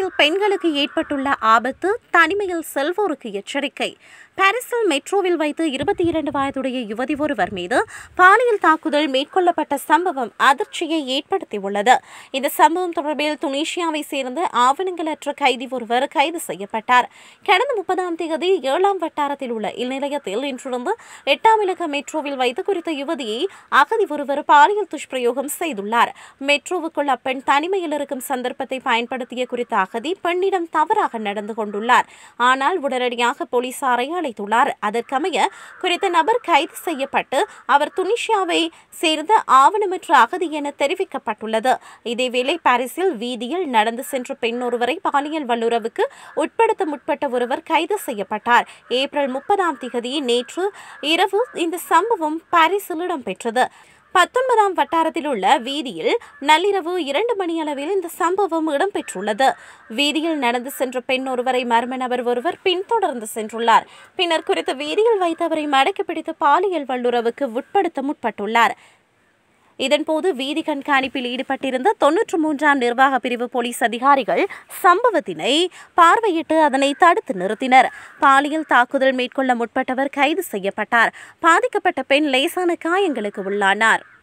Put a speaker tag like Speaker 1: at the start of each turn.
Speaker 1: பாரிஸில் பெண்களுக்கு ஏற்பட்டுள்ள ஆபத்து தனிமையில் செல்வோருக்கு எச்சரிக்கை பாரிஸில் மெட்ரோவில் வைத்து இருபத்தி இரண்டு வயதுடைய யுவதி ஒருவர் மீது பாலியல் தாக்குதல் மேற்கொள்ளப்பட்ட சம்பவம் அதிர்ச்சியை ஏற்படுத்தியுள்ளது இந்த சம்பவம் தொடர்பில் துனிஷியாவை சேர்ந்த ஆவணங்களற்ற கைதி ஒருவர் கைது செய்யப்பட்டார் கடந்த முப்பதாம் தேதி ஏழாம் வட்டாரத்தில் உள்ள இந்நிலையத்தில் இன்றிருந்து எட்டாம் இலக்க மெட்ரோவில் வைத்து குறித்த யுவதியை அகதி ஒருவர் பாலியல் துஷ்பிரயோகம் செய்துள்ளார் மெட்ரோவுக்குள் அப்பெண் தனிமையில் இருக்கும் சந்தர்ப்பத்தை பயன்படுத்திய குறித்த அகதி பெண்ணிடம் தவறாக நடந்து கொண்டுள்ளார் ஆனால் உடனடியாக போலீசாரை அழைத்துள்ளார் அதற்கமைய குறித்த நபர் கைது செய்யப்பட்டு அவர் துனிஷியாவை சேர்ந்த ஆவணமற்ற அகதி என தெரிவிக்கப்பட்டுள்ளது இதேவேளை பாரிஸில் வீதியில் நடந்து சென்ற பெண் ஒருவரை பாலியல் வல்லுறவுக்கு உட்படுத்த முற்பட்ட ஒருவர் கைது செய்யப்பட்டார் ஏப்ரல் முப்பதாம் திகதி நேற்று இரவு இந்த சம்பவம் பாரிஸில் இடம்பெற்றது பத்தொன்பதாம் வட்டாரத்தில் உள்ள வீதியில் நள்ளிரவு இரண்டு மணியளவில் இந்த சம்பவம் இடம்பெற்றுள்ளது வீதியில் நடந்து சென்ற பெண் ஒருவரை மர்ம நபர் ஒருவர் பின்தொடர்ந்து சென்றுள்ளார் பின்னர் குறித்த வீதியில் வைத்தவரை மடக்கி பிடித்து பாலியல் வல்லுறவுக்கு உட்படுத்த முற்பட்டுள்ளார் இதன்போது வீதி கண்காணிப்பில் ஈடுபட்டிருந்த தொன்னூற்று மூன்றாம் நிர்வாக பிரிவு போலீஸ் அதிகாரிகள் சம்பவத்தினை பார்வையிட்டு அதனை தடுத்து நிறுத்தினர் பாலியல் தாக்குதல் மேற்கொள்ள முற்பட்டவர் கைது செய்யப்பட்டார் பாதிக்கப்பட்ட பெண் லேசான காயங்களுக்கு உள்ளானார்